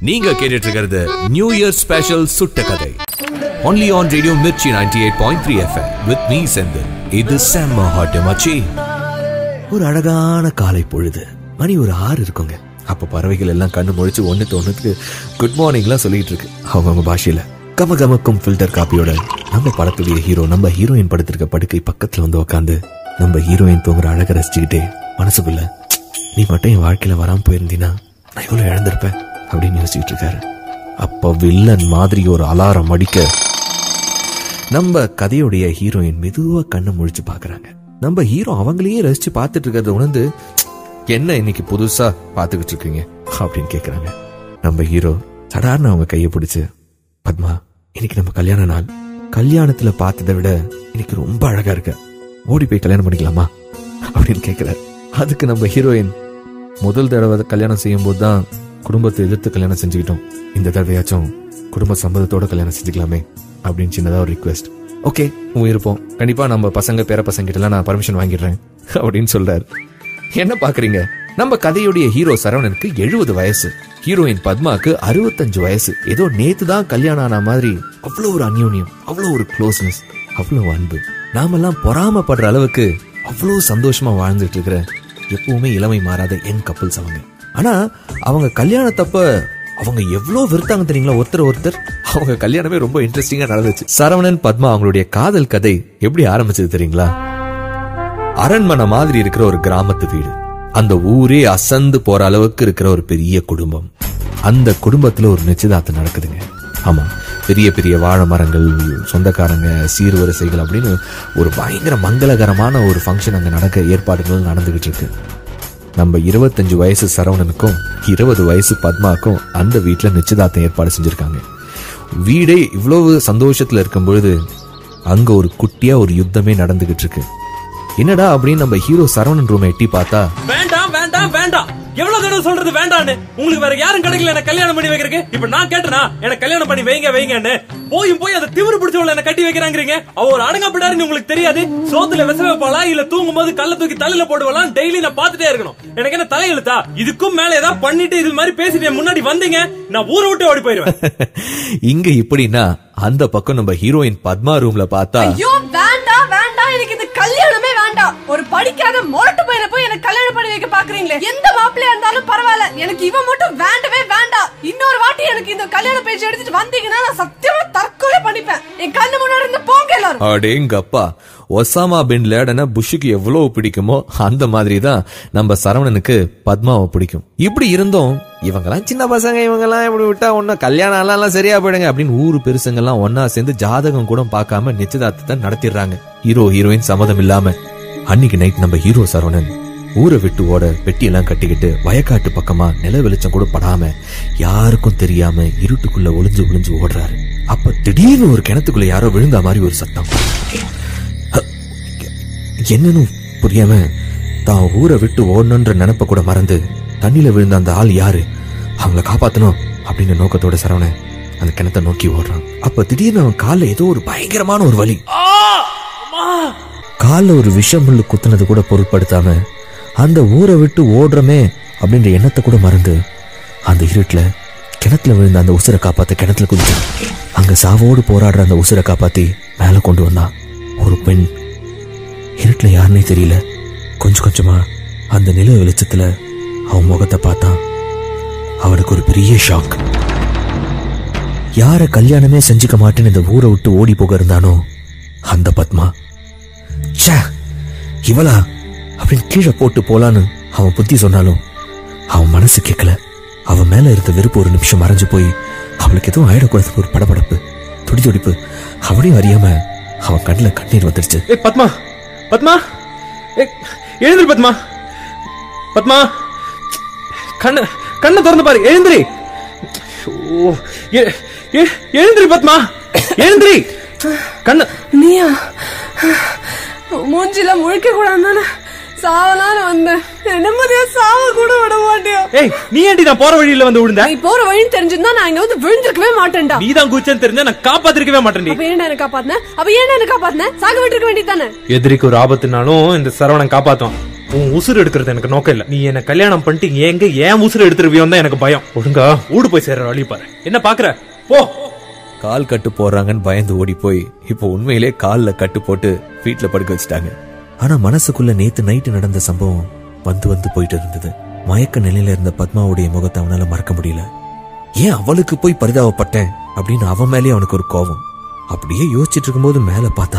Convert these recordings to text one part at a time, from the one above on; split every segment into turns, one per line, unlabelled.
நீங்க கேட்டுட்டு இருக்கிறது நியூ இயர் ஸ்பெஷல் சுட்ட கதை only on radio Mirchi ninety eight point three FM with me Senthil இது செம்ம ஹாட் மச்சி ஒரு அழகான காலை பொழுது மணி ஒரு ஆறு இருக்குங்க அப்ப பறவைகள் எல்லாம் கண்ணு முழிச்சு ஒண்ணுக்கு ஒண்ணுக்கு குட் மார்னிங்லாம் சொல்லிட்டு இருக்கு அவங்கவுங்க பாஷையில கம கமக்கும் ஃபில்டர் காப்பியோட நம்ம படத்துடைய ஹீரோ நம்ம ஹீரோயின் படுத்திருக்க படுக்கை பக்கத்துல வந்து உட்காந்து நம்ம ஹீரோயின் தூங்குற அழக ரசிச்சுக்கிட்டே மனசுக்குள்ள நீ மட்டும் என் வாழ்க்கையில வராம போயிருந்தீனா நான் இவ்வளவு இழந்திருப்பேன் அப்படின்னு யோசிச்சுட்டு இருக்காரு அப்ப வில்லன் மாதிரி ஒரு அலாரம் அடிக்க நம்ம கதையுடைய ஹீரோயின் மெதுவா கண்ணை முழிச்சு பாக்குறாங்க நம்ம ஹீரோ அவங்களையே ரசிச்சு பார்த்துட்டு இருக்கிறத உணர்ந்து என்ன இன்னைக்கு புதுசா பாத்துக்கிட்டு இருக்கீங்க அப்படின்னு கேக்குறாங்க நம்ம ஹீரோ சடார்னு அவங்க கையை பிடிச்சு பத்மா இன்னைக்கு நம்ம கல்யாண நாள் கல்யாணத்துல பார்த்ததை விட இன்னைக்கு ரொம்ப அழகா இருக்க ஓடி போய் கல்யாணம் பண்ணிக்கலாமா அப்படின்னு கேக்குறாரு அதுக்கு நம்ம ஹீரோயின் முதல் தடவை கல்யாணம் செய்யும் போது தான் குடும்பத்தை எதிர்த்து கல்யாணம் செஞ்சுக்கிட்டோம் இந்த தடவையாச்சும் குடும்ப சம்மதத்தோட கல்யாணம் செஞ்சுக்கலாமே அப்படின்னு சின்னதா ஒரு ரிக்வெஸ்ட் ஓகே உங்க இருப்போம் கண்டிப்பா நம்ம பசங்க பேர பசங்க கிட்ட எல்லாம் நான் பர்மிஷன் வாங்கிடுறேன் அப்படின்னு சொல்றாரு என்ன பாக்குறீங்க நம்ம கதையுடைய ஹீரோ சரவணனுக்கு எழுபது வயசு ஹீரோயின் பத்மாக்கு அறுபத்தஞ்சு வயசு ஏதோ நேத்து தான் கல்யாணம் ஆன மாதிரி அவ்வளவு ஒரு அந்யோன்யம் அவ்வளவு ஒரு க்ளோஸ்னஸ் அவ்வளவு அன்பு நாமெல்லாம் பொறாமப்படுற அளவுக்கு அவ்வளவு சந்தோஷமா வாழ்ந்துட்டு இருக்கிற எப்பவுமே இளமை மாறாத என் கப்பல்ஸ் அவங்க ஆனா அவங்க கல்யாணத்தப்ப அவங்க எவ்வளவு வெறுத்தாங்க தெரியுங்களா ஒருத்தர் ஒருத்தர் அவங்க கல்யாணமே ரொம்ப இன்ட்ரெஸ்டிங்கா நடந்துச்சு சரவணன் பத்மா அவங்களுடைய காதல் கதை எப்படி ஆரம்பிச்சது தெரியுங்களா அரண்மனை மாதிரி இருக்கிற ஒரு கிராமத்து வீடு அந்த ஊரே அசந்து போற அளவுக்கு இருக்கிற ஒரு பெரிய குடும்பம் அந்த குடும்பத்துல ஒரு நிச்சயதார்த்தம் நடக்குதுங்க ஆமா பெரிய பெரிய வாழை மரங்கள் சொந்தக்காரங்க சீர்வரிசைகள் அப்படின்னு ஒரு பயங்கர மங்களகரமான ஒரு ஃபங்க்ஷன் அங்க நடக்க ஏற்பாடுகள் நடந்துகிட்டு இருக்கு நம்ம இருபத்தஞ்சு வயசு சரவணனுக்கும் இருபது வயசு பத்மாக்கும் அந்த வீட்டுல நிச்சயதார்த்தம் ஏற்பாடு செஞ்சிருக்காங்க வீடே இவ்வளவு சந்தோஷத்துல இருக்கும் பொழுது அங்க ஒரு குட்டியா ஒரு யுத்தமே நடந்துகிட்டு இருக்கு என்னடா அப்படின்னு நம்ம ஹீரோ சரவணன் ரூமை எட்டி பார்த்தா
வேண்டாம் வேண்டாம் வேண்டாம் எவ்வளவு தடவை சொல்றது வேண்டான்னு உங்களுக்கு வேற யாரும் கிடைக்கல என்ன கல்யாணம் பண்ணி வைக்கிறதுக்கு இப்ப நான் கேட்டனா என்ன கல்யாணம் பண்ணி வைங்க வைங்கன்னு போயும் போய் அதை திமிரு பிடிச்சவள என்ன கட்டி வைக்கிறாங்கிறீங்க அவ ஒரு அடங்கப்படாருன்னு உங்களுக்கு தெரியாது சோத்துல விச வைப்பாளா இல்ல தூங்கும் போது கல்ல தூக்கி தலையில போடுவாளாம் டெய்லி நான் பாத்துட்டே இருக்கணும் எனக்கு என்ன தலையெழுத்தா இதுக்கும் மேல ஏதாவது பண்ணிட்டு இது மாதிரி பேசிட்டு என் முன்னாடி வந்தீங்க நான் ஊரை விட்டு ஓடி போயிருவேன்
இங்க இப்படின்னா அந்த பக்கம் நம்ம ஹீரோயின் பத்மா ரூம்ல பார்த்தா
ஐயோ வேண்டாம் வேண்டாம் எனக்கு இந்த கல்யாணமே வேண்டாம் ஒரு படிக்காத மொரட்டு பையனை போய் எனக்கு கல்யாணம் பண்ணி வைக்க பாக்குறீங்களே எந்த மாப்பிள்ளையா இருந்தாலும் பரவாயில்ல எனக்கு இவன் மட்டும் வேண்டவே வேண்டாம் இன்னொரு வாட்டி எனக்கு இந்த கல்யாண பேச்சு எடுத்துட்டு வந்தீங்கன்னா நான் சத்தியமா தற்கொலை பண்ணிப்பேன் என் கண்ணு முன்னாடி இருந்து போங்க எல்லாரும்
அடேங்கப்பா ஒசாமா பின் லேடனை புஷ்ஷுக்கு எவ்வளவு பிடிக்குமோ அந்த மாதிரி தான் நம்ம சரவணனுக்கு பத்மாவை பிடிக்கும் இப்படி இருந்தும் இவங்கெல்லாம் சின்ன பசங்க இவங்கெல்லாம் இப்படி விட்டா ஒன்னும் கல்யாணம் எல்லாம் எல்லாம் சரியா போயிடுங்க அப்படின்னு ஊரு பெருசுங்கெல்லாம் ஒன்னா சேர்ந்து ஜாதகம் கூட பார்க்காம நிச்சயதார்த்தத்தை நடத்திடுறாங்க ஹீரோ ஹீரோயின் சம்மதம் இல்லாம அன்னைக்கு நைட் நம்ம ஹீரோ சரவணன் ஊரை விட்டு ஓட பெட்டியெல்லாம் கட்டிக்கிட்டு வயக்காட்டு பக்கமா நில வெளிச்சம் கூட படாம யாருக்கும் தெரியாம இருட்டுக்குள்ள ஒளிஞ்சு ஒளிஞ்சு ஓடுறாரு அப்ப திடீர்னு ஒரு கிணத்துக்குள்ள யாரோ விழுந்த மாதிரி ஒரு சத்தம் என்னன்னு புரியாம தான் ஊரை விட்டு ஓடணுன்ற நினைப்ப கூட மறந்து தண்ணியில விழுந்த அந்த ஆள் யாரு அவங்கள காப்பாத்தணும் அப்படின்னு நோக்கத்தோட சரவணன் அந்த கிணத்தை நோக்கி ஓடுறான் அப்ப திடீர்னு அவன் கால்ல ஏதோ ஒரு பயங்கரமான ஒரு வலி கால்ல ஒரு விஷம் முள்ளு குத்துனது கூட பொருட்படுத்தாம அந்த ஊரை விட்டு ஓடுறமே அப்படின்ற எண்ணத்தை கூட மறந்து அந்த இருட்டுல கிணத்துல விழுந்த அந்த உசுரை காப்பாத்த கிணத்துல குதிச்சான் அங்க சாவோடு போராடுற அந்த உசுரை காப்பாத்தி மேல கொண்டு வந்தான் ஒரு பெண் இருட்டுல யாருன்னே தெரியல கொஞ்சம் கொஞ்சமா அந்த நில வெளிச்சத்துல அவன் முகத்தை பார்த்தான் அவனுக்கு ஒரு பெரிய ஷாக் யார கல்யாணமே செஞ்சுக்க மாட்டேன்னு இந்த ஊரை விட்டு ஓடி போக இருந்தானோ அந்த பத்மா ச்சே இவளா அப்படின்னு கீழே போட்டு போலான்னு அவன் புத்தி சொன்னாலும் அவன் மனசு கேட்கல அவன் மேல இருந்த வெறுப்பு ஒரு நிமிஷம் மறைஞ்சு போய் அவளுக்கு எதுவும் ஆயிடக்கூடாது ஒரு படபடப்பு துடி துடிப்பு அவனையும் அறியாம அவன் கண்ணுல கண்ணீர் வந்துடுச்சு
ஏய் பத்மா பத்மா ஏய், எழுந்திரு பத்மா பத்மா கண்ண கண்ணை திறந்து பாரு எழுந்திரி ஓ எ- எ- எழுந்திரி பத்மா எழுந்திரி கண்ண
நீயா மூஞ்சில முழிக்க கூடாதுன்னு சாவலான்னு வந்தேன் நிம்மதியா சாவ கூட விட மாட்டியா
ஏய் நீ ஏன்டி நான் போற வழியில வந்து விழுந்த
நீ போற வழின்னு தெரிஞ்சிருந்தா நான் இங்க வந்து விழுந்திருக்கவே மாட்டேன்டா
நீ தான் குச்சன்னு தெரிஞ்சா நான் காப்பாத்திருக்கவே மாட்டேன்டி
அப்ப ஏன்டா என்ன காப்பாத்தின அப்ப ஏன்டா என்ன காப்பாத்தின சாக விட்டுருக்க வேண்டியதானே
எதிரிக்கு ஒரு ஆபத்துனாலும் இந்த சரவணன் காப்பாத்தும் உன் உசுறு எடுக்கிறது எனக்கு நோக்கம் இல்ல நீ என்ன கல்யாணம் பண்ணிட்டு எங்க ஏன் உசுறு எடுத்துருவியோன்னு தான் எனக்கு பயம் ஒழுங்கா ஊடு போய் சேர்ற வழி பாரு என்ன பாக்குற போ
கால் கட்டு போடுறாங்கன்னு பயந்து ஓடி போய் இப்போ உண்மையிலே கால்ல கட்டு போட்டு வீட்ல படுக்க வச்சுட்டாங்க ஆனா மனசுக்குள்ள நேத்து நைட்டு நடந்த சம்பவம் வந்து வந்து போயிட்டு இருந்தது மயக்க நிலையில இருந்த பத்மாவுடைய முகத்தை அவனால மறக்க முடியல ஏன் அவளுக்கு போய் பரிதாபப்பட்டேன் அப்படின்னு அவன் மேலேயே அவனுக்கு ஒரு கோபம் அப்படியே யோசிச்சுட்டு இருக்கும்போது மேல பார்த்தா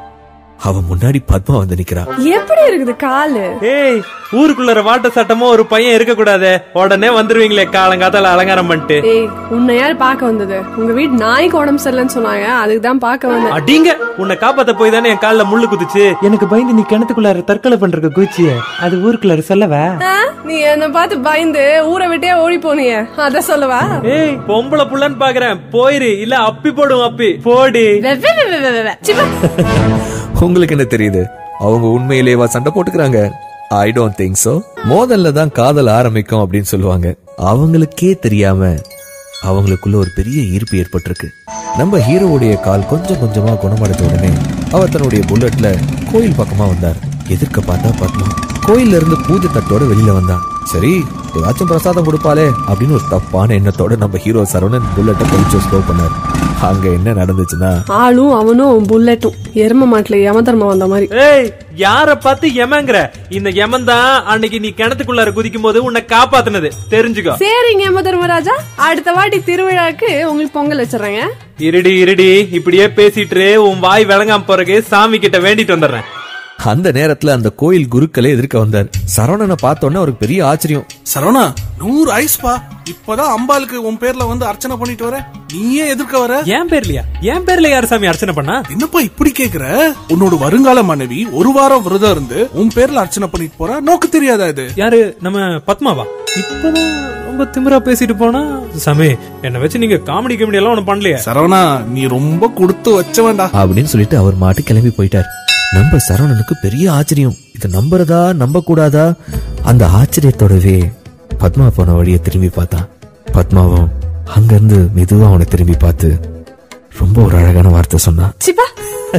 அவ முன்னாடி பத்மா வந்து நிக்கிறா
எப்படி இருக்குது காலு
ஏய் ஊருக்குள்ள வாட்ட சட்டமா ஒரு பையன் இருக்க கூடாதே உடனே வந்துருவீங்களே காலங்காத்தால அலங்காரம் பண்ணிட்டு
ஏய் உன்னை யார் பார்க்க வந்தது உங்க வீட்டு நாய்க்கு உடம்பு சரியில்லைன்னு சொன்னாங்க அதுக்கு தான் பார்க்க வந்தேன்
அடிங்க உன்னை காப்பாத்த போய் தானே என் கால்ல முள்ளு குத்துச்சு எனக்கு பயந்து நீ கிணத்துக்குள்ளார தற்கொலை பண்றதுக்கு குச்சிய அது ஊருக்குள்ளார சொல்லவா
ஆ, நீ என்ன பார்த்து பயந்து ஊரை விட்டே ஓடி போனியே அத சொல்லவா
ஏய் பொம்பளை புள்ளன்னு பாக்குறேன் போயிரு இல்ல அப்பி போடும் அப்பி போடி
வெ, வெ, வெ, வெ, வெ, வெ, வெ. சி, போ.
உங்களுக்கு என்ன தெரியுது அவங்க உண்மையிலேவா சண்டை போட்டுக்கிறாங்க ஐ டோன்ட் திங்க் சோ மோதல்ல தான் காதல் ஆரம்பிக்கும் அப்படின்னு சொல்லுவாங்க அவங்களுக்கே தெரியாம அவங்களுக்குள்ள ஒரு பெரிய ஈர்ப்பு ஏற்பட்டிருக்கு நம்ம ஹீரோவுடைய கால் கொஞ்சம் கொஞ்சமா குணமடைந்த உடனே அவர் தன்னுடைய புல்லட்ல கோயில் பக்கமா வந்தார் எதிர்க்க பார்த்தா பத்மா கோயில்ல இருந்து பூஜை தட்டோட வெளியில வந்தான் சரி ஏதாச்சும் பிரசாதம் கொடுப்பாளே அப்படின்னு ஒரு தப்பான எண்ணத்தோட நம்ம ஹீரோ சரவணன் புல்லட்டை கொஞ்சம் ஸ்லோ பண்ணார் அங்க என்ன நடந்துச்சுன்னா
ஆளும் அவனும் புல்லட்டும் எரும மாட்டுல யமதர்மம் வந்த மாதிரி
ஏய் யார பார்த்து எமங்கிற இந்த எமன் தான் அன்னைக்கு நீ கிணத்துக்குள்ளார குதிக்கும் போது உன்னை காப்பாத்துனது தெரிஞ்சுக்கோ
சரிங்க யம தர்மராஜா அடுத்த வாட்டி திருவிழாக்கு உங்களுக்கு பொங்கல் வச்சிடுறேங்க
இருடி இருடி இப்படியே பேசிட்டு இரு, உன் வாய் விளங்காம போறக்கு சாமி கிட்ட வேண்டிட்டு வந்துடுறேன்
அந்த நேரத்துல அந்த கோயில் குருக்களே எதிர்க்க வந்தார் சரவணனை பார்த்த உடனே அவருக்கு பெரிய ஆச்சரியம்
சரவணா நூறு ஐஸ்பா இப்பதான் அம்பாளுக்கு உன் பேர்ல வந்து அர்ச்சனை பண்ணிட்டு வர நீயே எதிர்க்க வர
என் பேர்லயா என் பேர்ல யார் சாமி அர்ச்சனை பண்ணா
என்னப்பா இப்படி கேக்குற உன்னோட வருங்கால மனைவி ஒரு வாரம் விரதம் இருந்து உன் பேர்ல அர்ச்சனை பண்ணிட்டு போறா நோக்கு தெரியாதா இது
யாரு நம்ம பத்மாவா இப்பதான் ரொம்ப திமிரா பேசிட்டு போனா சாமி என்ன வச்சு நீங்க காமெடி கிமெடி எல்லாம் ஒண்ணு பண்ணலையா
சரவணா நீ ரொம்ப கொடுத்து வச்சவன்டா
அப்படின்னு சொல்லிட்டு அவர் மாட்டு கிளம்பி போயிட்டார் நம்ம சரவணனுக்கு பெரிய ஆச்சரியம் இதை நம்புறதா நம்ப கூடாதா அந்த ஆச்சரியத்தோடவே பத்மா போன வழியை திரும்பி பார்த்தான் பத்மாவும் அங்கிருந்து மெதுவா அவனை திரும்பி பார்த்து ரொம்ப ஒரு அழகான வார்த்தை சொன்னா
சிப்பா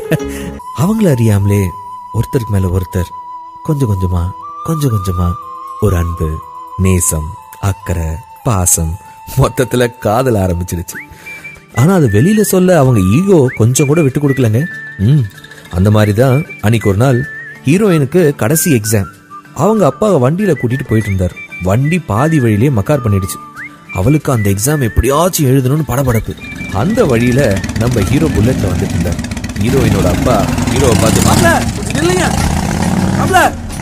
அவங்கள அறியாமலே ஒருத்தருக்கு மேல ஒருத்தர் கொஞ்சம் கொஞ்சமா கொஞ்சம் கொஞ்சமா ஒரு அன்பு நேசம் அக்கறை பாசம் மொத்தத்துல காதல் ஆரம்பிச்சிடுச்சு ஆனா அது வெளியில சொல்ல அவங்க ஈகோ கொஞ்சம் கூட விட்டு கொடுக்கலங்க ம் அந்த மாதிரி தான் அன்னைக்கு ஒரு நாள் ஹீரோயினுக்கு கடைசி எக்ஸாம் அவங்க அப்பா வண்டியில கூட்டிட்டு போயிட்டு இருந்தார் வண்டி பாதி வழியிலே மக்கார் பண்ணிடுச்சு அவளுக்கு அந்த எக்ஸாம் எப்படியாச்சும் எழுதணும்னு படபடப்பு அந்த வழியில நம்ம ஹீரோ புல்லட்ல வந்துட்டு இருந்தார் ஹீரோயினோட அப்பா ஹீரோவை பார்த்து
மாப்ள கொஞ்சம் நில்லுங்க மாப்ள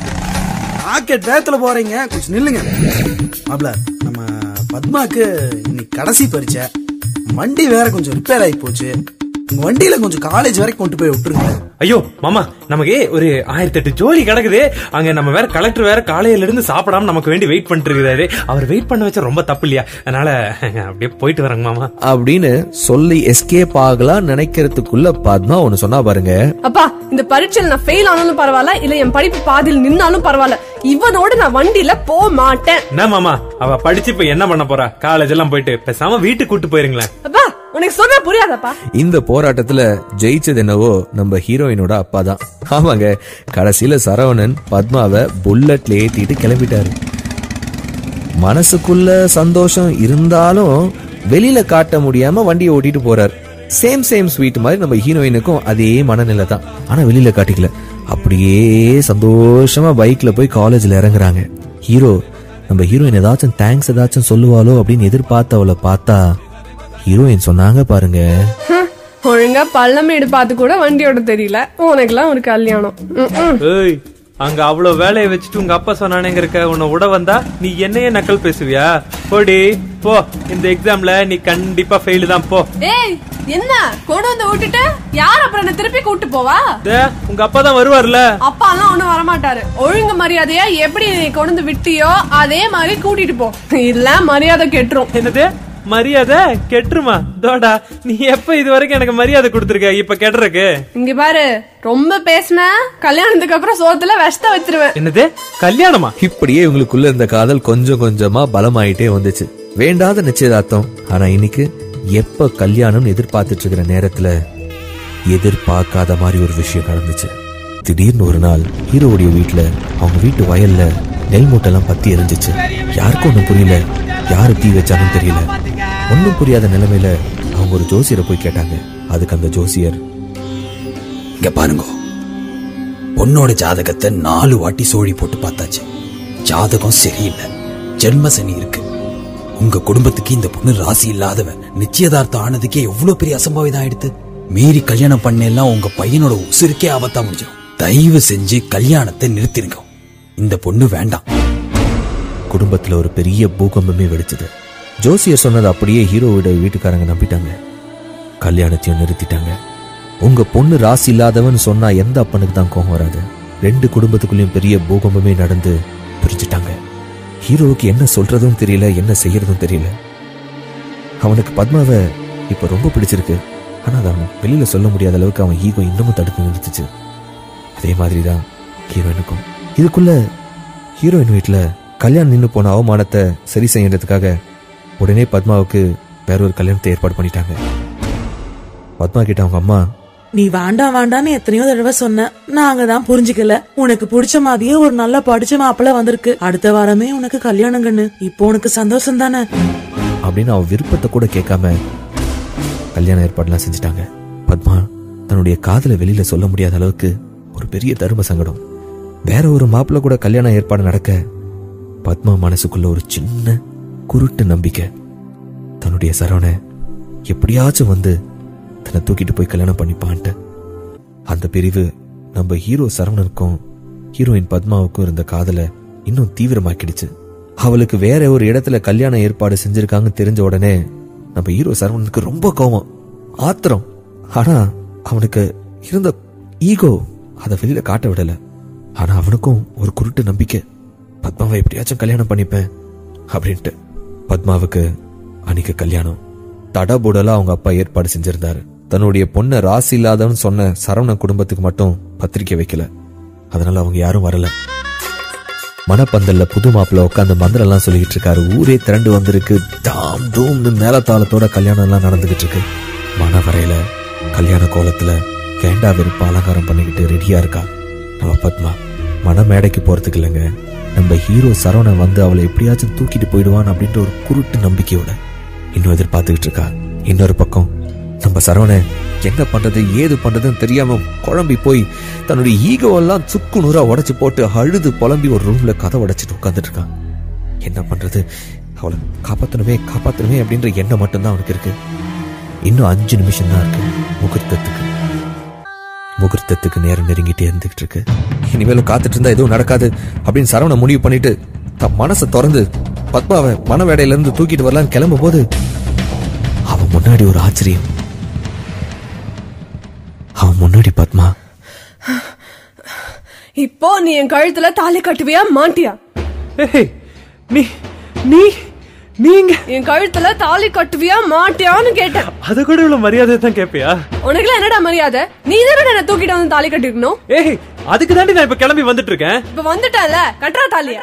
ராக்கெட் வேகத்துல போறீங்க கொஞ்சம் நில்லுங்க மாப்ள நம்ம பத்மாக்கு இன்னைக்கு கடைசி பரீட்சை வண்டி வேற கொஞ்சம் ரிப்பேர் ஆகி போச்சு உங்க வண்டியில கொஞ்சம் காலேஜ் வரைக்கும் கொண்டு போய் விட்டுருங்க
ஐயோ மாமா நமக்கு ஒரு ஆயிரத்தி எட்டு ஜோலி கிடக்குது அங்க நம்ம வேற கலெக்டர் வேற காலையில இருந்து சாப்பிடாம நமக்கு வேண்டி வெயிட் பண்ணிட்டு இருக்காரு அவர் வெயிட் பண்ண வச்சா ரொம்ப தப்பு இல்லையா அதனால அப்படியே போயிட்டு வரேங்க மாமா
அப்படின்னு சொல்லி எஸ்கேப் ஆகலாம் நினைக்கிறதுக்குள்ள பத்மா ஒண்ணு சொன்னா பாருங்க
அப்பா இந்த பரீட்சையில் நான் ஃபெயில் ஆனாலும் பரவாயில்ல இல்ல என் படிப்பு பாதியில் நின்னாலும் பரவாயில்ல இவனோட நான் வண்டியில போக மாட்டேன்
என்ன மாமா அவ படிச்சு இப்ப என்ன பண்ண போறா காலேஜ் எல்லாம் போயிட்டு பேசாம வீட்டுக்கு கூட்டு போயிருங்களேன்
அப்பா உனக்கு சொன்னா புரியாதப்பா
இந்த போராட்டத்துல ஜெயிச்சது என்னவோ நம்ம ஹீரோயினோட அப்பா தான் ஆமாங்க கடைசியில சரவணன் பத்மாவை புல்லட்ல ஏத்திட்டு கிளம்பிட்டாரு மனசுக்குள்ள சந்தோஷம் இருந்தாலும் வெளியில காட்ட முடியாம வண்டியை ஓட்டிட்டு போறார் சேம் சேம் ஸ்வீட் மாதிரி நம்ம ஹீரோயினுக்கும் அதே மனநிலை தான் ஆனா வெளியில காட்டிக்கல அப்படியே சந்தோஷமா பைக்ல போய் காலேஜ்ல இறங்குறாங்க ஹீரோ நம்ம ஹீரோயின் ஏதாச்சும் தேங்க்ஸ் ஏதாச்சும் சொல்லுவாளோ அப்படின்னு எதிர்பார்த்து அவளை பார்த்தா ஹீரோயின் சொன்னாங்க பாருங்க
ஹம், ஒழுங்கா பள்ளமேடு பார்த்து கூட வண்டியோட தெரியல உனக்கெல்லாம் ஒரு கல்யாணம் ம், ம்.
ஏய் அங்க அவ்வளவு வேலையை வச்சுட்டு உங்க அப்பா சொன்னானேங்க இருக்க உன்னை விட வந்தா நீ என்னையே நக்கல் பேசுவியா போடி போ இந்த எக்ஸாம்ல நீ கண்டிப்பா ஃபெயில் தான் போ
ஏய் என்ன கொண்டு வந்து விட்டுட்டு யார் அப்புறம் என்ன திருப்பி கூட்டு போவா
டே, உங்க அப்பா தான் வருவார்ல
அப்பா எல்லாம் ஒண்ணும் வரமாட்டாரு ஒழுங்கு மரியாதையா எப்படி நீ கொண்டு வந்து விட்டியோ அதே மாதிரி கூட்டிட்டு போ இல்ல மரியாதை கெட்டுரும்
என்னது மரியாதை கெட்டுருமா தோடா நீ எப்ப இது வரைக்கும் எனக்கு மரியாதை கொடுத்துருக்க இப்ப கெட்டுறக்கு
இங்க பாரு ரொம்ப பேசின கல்யாணத்துக்கு அப்புறம் சோத்துல விஷத்த வச்சிருவேன்
என்னது கல்யாணமா
இப்படியே இவங்களுக்குள்ள இருந்த காதல் கொஞ்சம் கொஞ்சமா பலமாயிட்டே வந்துச்சு வேண்டாத நிச்சயதார்த்தம் ஆனா இன்னைக்கு எப்ப கல்யாணம் எதிர்பார்த்துட்டு இருக்கிற நேரத்துல எதிர்பார்க்காத மாதிரி ஒரு விஷயம் நடந்துச்சு திடீர்னு ஒரு நாள் ஹீரோவுடைய வீட்டுல அவங்க வீட்டு வயல்ல நெல் மூட்டைலாம் பத்தி எரிஞ்சிச்சு யாருக்கும் ஒன்றும் புரியல யாரு தீ வச்சாலும் தெரியல ஒன்றும் புரியாத நிலைமையில அவங்க ஒரு ஜோசியரை போய் கேட்டாங்க அதுக்கு அந்த ஜோசியர்
இங்க பாருங்க பொண்ணோட ஜாதகத்தை நாலு வாட்டி சோழி போட்டு பார்த்தாச்சு ஜாதகம் சரியில்லை ஜென்ம சனி இருக்கு உங்க குடும்பத்துக்கு இந்த பொண்ணு ராசி இல்லாதவ நிச்சயதார்த்தம் ஆனதுக்கே எவ்வளவு பெரிய அசம்பாவிதம் ஆயிடுத்து மீறி கல்யாணம் பண்ணெல்லாம் உங்க பையனோட உசுருக்கே ஆபத்தா முடிஞ்சிடும் தயவு செஞ்சு கல்யாணத்தை நிறுத்திருங்க இந்த பொண்ணு வேண்டாம்
குடும்பத்துல ஒரு பெரிய பூகம்பமே வெடிச்சது ஜோசியர் சொன்னது அப்படியே ஹீரோவோட வீட்டுக்காரங்க நம்பிட்டாங்க கல்யாணத்தையும் நிறுத்திட்டாங்க உங்க பொண்ணு ராசி இல்லாதவன் சொன்னா எந்த அப்பனுக்கு தான் கோபம் வராது ரெண்டு குடும்பத்துக்குள்ளேயும் பெரிய பூகம்பமே நடந்து பிரிச்சுட்டாங்க ஹீரோவுக்கு என்ன சொல்றதும் தெரியல என்ன செய்யறதும் தெரியல அவனுக்கு பத்மாவை இப்ப ரொம்ப பிடிச்சிருக்கு ஆனா அதை அவன் வெளியில சொல்ல முடியாத அளவுக்கு அவன் ஈகோ இன்னமும் தடுத்து நிறுத்துச்சு அதே மாதிரி தான் ஹீரோயினுக்கும் இதுக்குள்ள ஹீரோயின் வீட்டில் கல்யாணம் நின்று போன அவமானத்தை சரி செய்யறதுக்காக உடனே பத்மாவுக்கு வேற ஒரு கல்யாணத்தை ஏற்பாடு பண்ணிட்டாங்க பத்மா கிட்ட அவங்க அம்மா
நீ வேண்டாம் வேண்டாம்னு எத்தனையோ தடவை சொன்ன நாங்க தான் புரிஞ்சுக்கல உனக்கு பிடிச்ச மாதிரியே ஒரு நல்ல படிச்ச மாப்பிள்ள வந்திருக்கு அடுத்த வாரமே உனக்கு கல்யாணம் கண்ணு இப்போ உனக்கு சந்தோஷம் தானே
அப்படின்னு அவ விருப்பத்தை கூட கேட்காம கல்யாண ஏற்பாடுலாம் செஞ்சுட்டாங்க பத்மா தன்னுடைய காதலை வெளியில சொல்ல முடியாத அளவுக்கு ஒரு பெரிய தர்ம சங்கடம் வேற ஒரு மாப்பிள்ள கூட கல்யாண ஏற்பாடு நடக்க பத்மா மனசுக்குள்ள ஒரு சின்ன குருட்டு நம்பிக்கை தன்னுடைய சரவண எப்படியாச்சும் வந்து தன்னை தூக்கிட்டு போய் கல்யாணம் பண்ணிப்பான்ட்டு அந்த பிரிவு நம்ம ஹீரோ சரவணனுக்கும் ஹீரோயின் பத்மாவுக்கும் இருந்த காதலை இன்னும் தீவிரமாக்கிடுச்சு அவளுக்கு வேற ஒரு இடத்துல கல்யாண ஏற்பாடு செஞ்சிருக்காங்க தெரிஞ்ச உடனே நம்ம ஹீரோ சரவணனுக்கு ரொம்ப கோவம் ஆத்திரம் ஆனா அவனுக்கு இருந்த ஈகோ அதை வெளியில காட்ட விடல ஆனா அவனுக்கும் ஒரு குருட்டு நம்பிக்கை பத்மாவை எப்படியாச்சும் கல்யாணம் பண்ணிப்பேன் அப்படின்ட்டு பத்மாவுக்கு அன்னைக்கு கல்யாணம் தடபுடலா அவங்க அப்பா ஏற்பாடு செஞ்சிருந்தாரு தன்னுடைய பொண்ணை ராசி இல்லாதவன்னு சொன்ன சரவண குடும்பத்துக்கு மட்டும் பத்திரிக்கை வைக்கல அதனால அவங்க யாரும் வரல மணப்பந்தல்ல புது மாப்பிள்ள உட்காந்து மந்திரம் எல்லாம் சொல்லிக்கிட்டு இருக்காரு ஊரே திரண்டு வந்திருக்கு டாம் டூம்னு மேலத்தாளத்தோட கல்யாணம் எல்லாம் நடந்துகிட்டு இருக்கு மன வரையில கல்யாண கோலத்துல கேண்டா விருப்ப அலங்காரம் பண்ணிக்கிட்டு ரெடியா இருக்கா நம்ம பத்மா மன மேடைக்கு போறதுக்கு இல்லைங்க நம்ம ஹீரோ சரவணன் வந்து அவளை எப்படியாச்சும் தூக்கிட்டு போயிடுவான் அப்படின்ற ஒரு குருட்டு நம்பிக்கையோட இன்னும் எதிர்பார்த்துக்கிட்டு இருக்கா இன்னொரு பக்கம் நம்ம சரவணன் என்ன பண்றது ஏது பண்றதுன்னு தெரியாம குழம்பி போய் தன்னுடைய ஈகோவெல்லாம் சுக்கு நூறா உடைச்சு போட்டு அழுது புலம்பி ஒரு ரூம்ல கதை உடைச்சிட்டு உட்காந்துட்டு இருக்கான் என்ன பண்றது அவளை காப்பாத்தணுமே காப்பாத்தணுமே அப்படின்ற எண்ணம் மட்டும்தான் அவனுக்கு இருக்கு இன்னும் அஞ்சு நிமிஷம் தான் இருக்கு முகூர்த்தத்துக்கு முகூர்த்தத்துக்கு நேரம் நெருங்கிட்டே இருந்துகிட்டு இருக்கு இனிமேலும் காத்துட்டு இருந்தா எதுவும் நடக்காது அப்படின்னு சரவண முடிவு பண்ணிட்டு தன் மனசை திறந்து பத்மாவை மனவேடையில இருந்து தூக்கிட்டு வரலான்னு கிளம்பும் போது அவன் முன்னாடி ஒரு ஆச்சரியம் அவன் முன்னாடி பத்மா
இப்போ நீ என் கழுத்துல தாலி கட்டுவியா மாட்டியா
ஏய், நீ நீ நீங்க
என் கழுத்துல தாலி கட்டுவியா மாட்டியான்னு கேட்டேன்
அத கூட இவ்வளவு மரியாதை தான் கேப்பியா
உனக்குலாம் என்னடா மரியாதை நீ தானே என்ன தூக்கிட்டு வந்து தாலி கட்டிருக்கணும்
ஏய் அதுக்கு தாண்டி நான் இப்ப கிளம்பி வந்துட்டு இருக்கேன்
இப்ப வந்துட்டல கட்டுறா தாலிய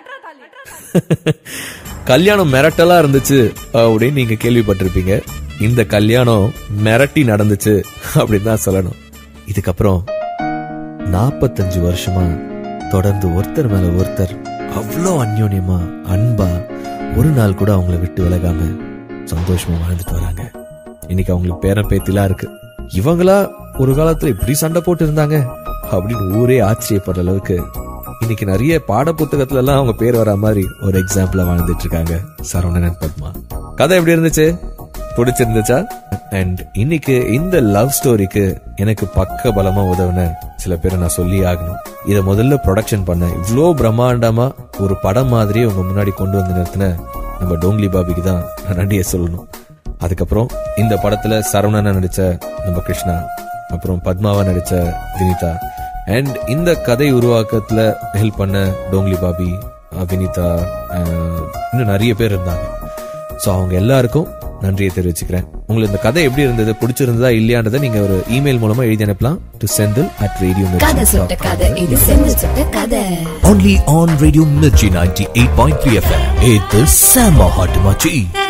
கல்யாணம் மிரட்டலா இருந்துச்சு அப்படின்னு நீங்க கேள்விப்பட்டிருப்பீங்க இந்த கல்யாணம் மிரட்டி நடந்துச்சு அப்படின்னு தான் சொல்லணும் இதுக்கப்புறம் நாற்பத்தஞ்சு வருஷமா தொடர்ந்து ஒருத்தர் மேல ஒருத்தர் அவ்வளோ அந்யோன்யமா அன்பா ஒரு நாள் கூட அவங்கள விட்டு விலகாம சந்தோஷமா வாழ்ந்துட்டு வராங்க இன்னைக்கு அவங்களுக்கு பேரன் பேத்திலாம் இருக்கு இவங்களா ஒரு காலத்துல இப்படி சண்டை போட்டு இருந்தாங்க அப்படின்னு ஊரே ஆச்சரியப்படுற அளவுக்கு இன்னைக்கு நிறைய பாட புத்தகத்துல எல்லாம் அவங்க பேர் வர மாதிரி ஒரு எக்ஸாம்பிளா வாழ்ந்துட்டு இருக்காங்க சரவணன் and பத்மா கதை எப்படி இருந்துச்சு பிடிச்சிருந்துச்சா அண்ட் இன்னைக்கு இந்த லவ் ஸ்டோரிக்கு எனக்கு பக்க பலமா உதவுன சில பேரை நான் சொல்லி ஆகணும் இத முதல்ல ப்ரொடக்ஷன் பண்ண இவ்ளோ பிரம்மாண்டமா ஒரு படம் மாதிரி உங்க முன்னாடி கொண்டு வந்து நிறுத்தின நம்ம டோங்லி பாபிக்கு தான் நான் நன்றியை சொல்லணும் அதுக்கப்புறம் இந்த படத்துல சரவணனா நடிச்ச நம்ம கிருஷ்ணா அப்புறம் பத்மாவா நடிச்ச வினிதா அண்ட் இந்த கதை உருவாக்கத்துல ஹெல்ப் பண்ண டோங்லி பாபி அஹ், வினிதா அஹ், இன்னும் நிறைய பேர் இருந்தாங்க ஸோ அவங்க எல்லாருக்கும் நன்றியை தெரிவிச்சுக்கிறேன் உங்களுக்கு இந்த கதை எப்படி இருந்தது பிடிச்சிருந்ததா இல்லையான்றதை நீங்க ஒரு இமெயில் மூலமா எழுதி அனுப்பலாம் டு செந்தில் அட் ரேடியோ
கதை சுட்ட கதை இது செந்தில் சுட்ட கதை
only on Radio Mirchi 98.3 FM. It is Sama Hot Machi.